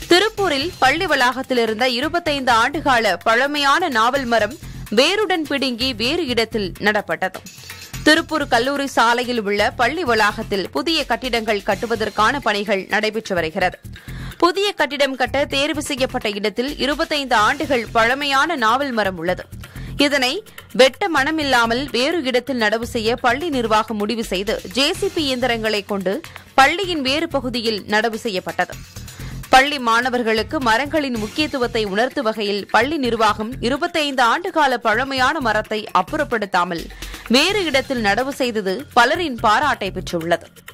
திருப்பூரில் பள்ளி வளாகத்தில் இருந்த இருபத்தைந்து ஆண்டுகால பழமையான நாவல் மரம் வேருடன் பிடுங்கி வேறு இடத்தில் நடப்பட்டது திருப்பூர் கல்லூரி சாலையில் உள்ள பள்ளி வளாகத்தில் புதிய கட்டிடங்கள் கட்டுவதற்கான பணிகள் நடைபெற்று வருகிறது புதிய கட்டிடம் கட்ட தேர்வு செய்யப்பட்ட இடத்தில் இருபத்தைந்து ஆண்டுகள் பழமையான நாவல் மரம் உள்ளது இதனை வெட்ட மனமில்லாமல் வேறு இடத்தில் நடவு செய்ய பள்ளி நிர்வாகம் முடிவு செய்து ஜேசிபி இயந்திரங்களை கொண்டு பள்ளியின் வேறு பகுதியில் நடவு செய்யப்பட்டது பள்ளி மாணவர்களுக்கு மரங்களின் முக்கியத்துவத்தை உணர்த்தும் வகையில் பள்ளி நிர்வாகம் இருபத்தைந்து ஆண்டுகால பழமையான மரத்தை அப்புறப்படுத்தாமல் வேறு இடத்தில் நடவு செய்தது பலரின் பாராட்டை பெற்றுள்ளது